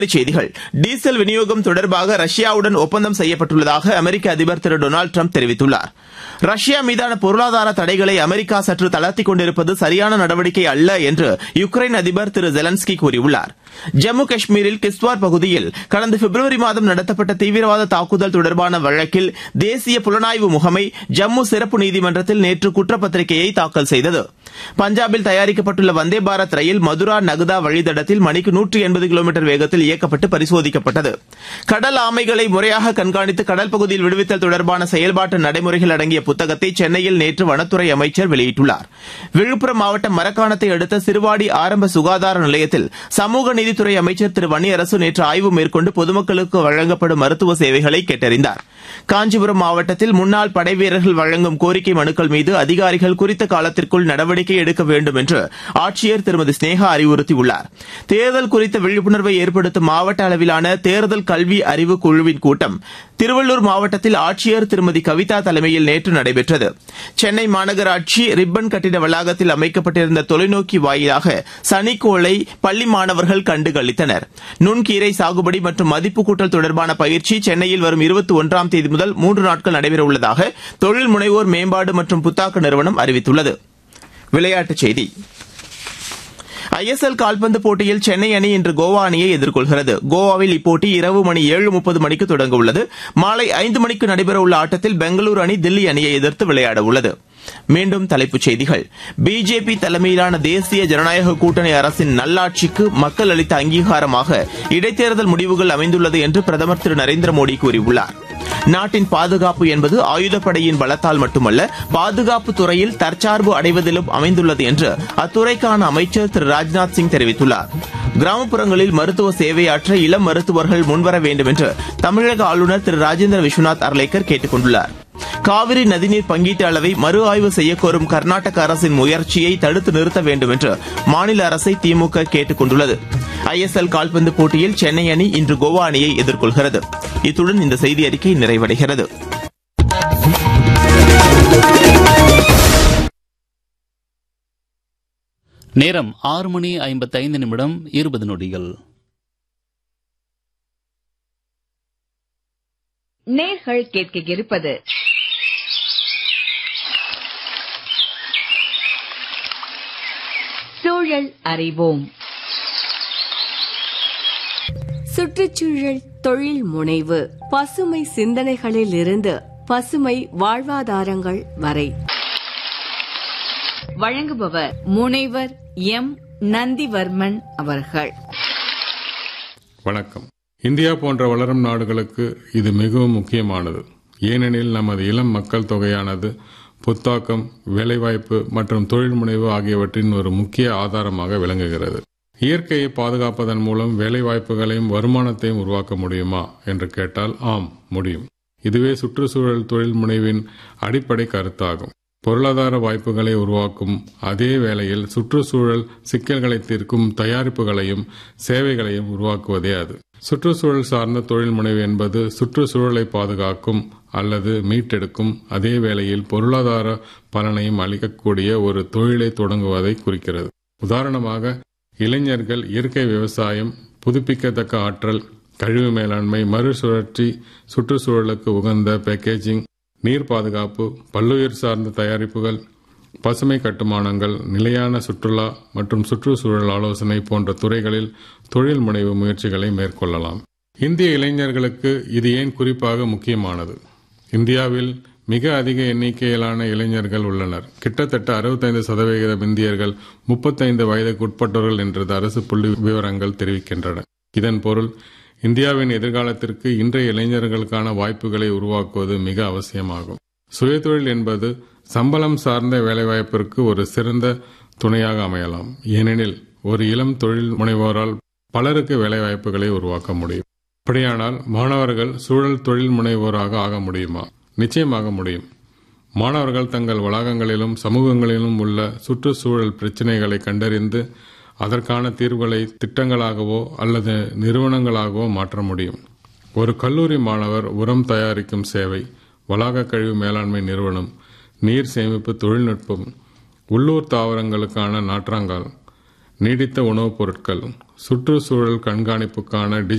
செய்திகள் டீசல் விநியோகம் தொடர்பாக ரஷ்யாவுடன் ஒப்பந்தம் செய்யப்பட்டுள்ளதாக அமெரிக்க அதிபர் திரு டொனால்டு டிரம்ப் தெரிவித்துள்ளார் ரஷ்யா மீதான பொருளாதார தடைகளை அமெரிக்கா சற்று தளர்த்திக் கொண்டிருப்பது சரியான நடவடிக்கை அல்ல என்று யுக்ரைன் அதிபர் திரு ஜெலன்ஸ்கி கூறியுள்ளார் ஜம்மு காஷ்மீரில் கிஸ்துவார் பகுதியில் கடந்த பிப்ரவரி மாதம் நடத்தப்பட்ட தீவிரவாத தாக்குதல் தொடர்பான வழக்கில் தேசிய புலனாய்வு முகமை ஜம்மு சிறப்பு நீதிமன்றத்தில் நேற்று குற்றப்பத்திரிகையை தாக்கல் செய்தது பஞ்சாபில் தயாரிக்கப்பட்டுள்ள வந்தே பாரத் ரயில் மதுரா நகுதா வழித்தடத்தில் மணிக்கு நூற்று எண்பது கிலோமீட்டர் வேகத்தில் இயக்கப்பட்டு பரிசோதிக்கப்பட்டது கடல் ஆமைகளை முறையாக கண்காணித்து கடல் பகுதியில் விடுவித்தல் தொடர்பான செயல்பாட்டு நடைமுறைகள் அடங்கிய புத்தகத்தை சென்னையில் நேற்று வனத்துறை அமைச்சர் வெளியிட்டுள்ளார் விழுப்புரம் மாவட்டம் மரக்காணத்தை அடுத்த சிறுவாடி ஆரம்ப சுகாதார நிலையத்தில் சமூக நீதித்துறை அமைச்சர் திரு வன்னியரசு நேற்று ஆய்வு மேற்கொண்டு பொதுமக்களுக்கு வழங்கப்படும் மருத்துவ சேவைகளை கேட்டறிந்தார் காஞ்சிபுரம் மாவட்டத்தில் முன்னாள் படைவீரர்கள் வழங்கும் கோரிக்கை மனுக்கள் மீது அதிகாரிகள் குறித்த காலத்திற்குள் நடவடிக்கை எடுக்க வேண்டும் என்று ஆட்சியர் திருமதி ஸ்னேகா அறிவுறுத்தியுள்ளார் தேர்தல் குறித்த விழிப்புணர்வை ஏற்படுத்தும் மாவட்ட அளவிலான தேர்தல் கல்வி அறிவு குழுவின் கூட்டம் திருவள்ளூர் மாவட்டத்தில் ஆட்சியர் திருமதி கவிதா தலைமையில் நேற்று நடைபெற்றது சென்னை மாநகராட்சி ரிப்பன் கட்டிட வளாகத்தில் அமைக்கப்பட்டிருந்த தொலைநோக்கி வாயிலாக சனிக்கோளை பள்ளி மாணவர்கள் கண்டு களித்தனர் நுண்கீரை சாகுபடி மற்றும் மதிப்பு கூட்டல் தொடர்பான பயிற்சி சென்னையில் வரும் இருபத்தி ஒன்றாம் தேதி முதல் மூன்று நாட்கள் நடைபெறவுள்ளதாக தொழில் முனைவோர் மேம்பாடு மற்றும் புத்தாக்க நிறுவனம் அறிவித்துள்ளது விளையாட்டுச் செய்தி ஐஎஸ்எல் கால்பந்து போட்டியில் சென்னை அணி இன்று கோவா அணியை எதிர்கொள்கிறது கோவாவில் இப்போட்டி இரவு மணி ஏழு முப்பது மணிக்கு தொடங்க உள்ளது மாலை ஐந்து மணிக்கு நடைபெறவுள்ள ஆட்டத்தில் பெங்களூரு அணி தில்லி அணியை எதிர்த்து விளையாட உள்ளது மீண்டும் தலைப்புச் செய்திகள் பிஜேபி தலைமையிலான தேசிய ஜனநாயக கூட்டணி அரசின் நல்லாட்சிக்கு மக்கள் அளித்த அங்கீகாரமாக இடைத்தேர்தல் முடிவுகள் அமைந்துள்ளது என்று பிரதமர் திரு நரேந்திர மோடி கூறியுள்ளார் நாட்டின் பாதுகாப்பு என்பது ஆயுதப்படையின் பலத்தால் மட்டுமல்ல பாதுகாப்பு துறையில் தற்சார்பு அடைவதிலும் அமைந்துள்ளது என்று அத்துறைக்கான அமைச்சர் திரு ராஜ்நாத் சிங் தெரிவித்துள்ளார் கிராமப்புறங்களில் மருத்துவ சேவையாற்ற இளம் மருத்துவர்கள் முன்வர வேண்டும் என்று தமிழக ஆளுநர் திரு ராஜேந்திர விஸ்வநாத் அர்லேக்கர் கேட்டுக் கொண்டுள்ளார் காவிரி நதிநீர் பங்கீட்டு அளவை மறு ஆய்வு செய்யக்கோரும் கர்நாடக அரசின் முயற்சியை தடுத்து நிறுத்த வேண்டும் என்று மாநில அரசை திமுக கேட்டுக் கொண்டுள்ளது ஐஎஸ்எல் கால்பந்து போட்டியில் சென்னை அணி இன்று கோவா அணியை எதிர்கொள்கிறது இத்துடன் இந்த செய்தி அறிக்கை நிறைவடைகிறது நேரம் ஆறு மணி ஐம்பத்தைந்து நிமிடம் இருபது நொடிகள் நேர்கள் கேட்க இருப்பது சூழல் அறிவோம் சுற்றுச்சூழல் தொழில் முனைவு பசுமை சிந்தனைகளில் இருந்து பசுமை வாழ்வாதாரங்கள் வரை வழங்குபவர் முனைவர் எம் நந்திவர்மன் அவர்கள் வணக்கம் இந்தியா போன்ற வளரும் நாடுகளுக்கு இது மிகவும் முக்கியமானது ஏனெனில் நமது இளம் மக்கள் தொகையானது புத்தாக்கம் வேலைவாய்ப்பு மற்றும் தொழில் முனைவு ஆகியவற்றின் ஒரு முக்கிய ஆதாரமாக விளங்குகிறது இயற்கையை பாதுகாப்பதன் மூலம் வேலைவாய்ப்புகளையும் வருமானத்தையும் உருவாக்க முடியுமா என்று கேட்டால் ஆம் முடியும் இதுவே சுற்றுச்சூழல் தொழில் முனைவின் அடிப்படை கருத்தாகும் பொருளாதார வாய்ப்புகளை உருவாக்கும் அதே வேளையில் சுற்றுச்சூழல் சிக்கல்களை தீர்க்கும் தயாரிப்புகளையும் சேவைகளையும் உருவாக்குவதே அது சுற்றுச்சூழல் சார்ந்த தொழில் முனைவு என்பது சுற்றுச்சூழலை பாதுகாக்கும் அல்லது மீட்டெடுக்கும் அதே வேளையில் பொருளாதார பலனையும் அளிக்கக்கூடிய ஒரு தொழிலை தொடங்குவதை குறிக்கிறது உதாரணமாக இளைஞர்கள் இயற்கை விவசாயம் புதுப்பிக்கத்தக்க ஆற்றல் கழிவு மேலாண்மை மறுசுழற்சி சுற்றுச்சூழலுக்கு உகந்த பேக்கேஜிங் நீர் பாதுகாப்பு பல்லுயிர் சார்ந்த தயாரிப்புகள் பசுமை கட்டுமானங்கள் நிலையான சுற்றுலா மற்றும் சுற்றுச்சூழல் ஆலோசனை போன்ற துறைகளில் தொழில் முனைவு முயற்சிகளை மேற்கொள்ளலாம் இந்திய இளைஞர்களுக்கு இது ஏன் குறிப்பாக முக்கியமானது இந்தியாவில் மிக அதிக எண்ணிக்கையிலான இளைஞர்கள் உள்ளனர் கிட்டத்தட்ட அறுபத்தைந்து சதவிகிதம் இந்தியர்கள் முப்பத்தைந்து வயதுக்கு உட்பட்டவர்கள் என்றது அரசு புள்ளி விவரங்கள் தெரிவிக்கின்றன இதன் பொருள் இந்தியாவின் எதிர்காலத்திற்கு இன்றைய இளைஞர்களுக்கான வாய்ப்புகளை உருவாக்குவது மிக அவசியமாகும் சுயதொழில் என்பது சம்பளம் சார்ந்த வேலைவாய்ப்பிற்கு ஒரு சிறந்த துணையாக அமையலாம் ஏனெனில் ஒரு இளம் தொழில் முனைவோரால் பலருக்கு வேலைவாய்ப்புகளை உருவாக்க முடியும் அப்படியானால் மாணவர்கள் சூழல் தொழில் முனைவோராக ஆக முடியுமா நிச்சயமாக முடியும் மாணவர்கள் தங்கள் வளாகங்களிலும் சமூகங்களிலும் உள்ள சுற்றுச்சூழல் பிரச்சினைகளை கண்டறிந்து அதற்கான தீர்வுகளை திட்டங்களாகவோ அல்லது நிறுவனங்களாகவோ மாற்ற முடியும் ஒரு கல்லூரி மாணவர் உரம் தயாரிக்கும் சேவை வளாக கழிவு மேலாண்மை நிறுவனம் நீர் சேமிப்பு தொழில்நுட்பம் உள்ளூர் தாவரங்களுக்கான நாற்றாங்கால் நீடித்த உணவுப் பொருட்கள் சுற்றுச்சூழல் கண்காணிப்புக்கான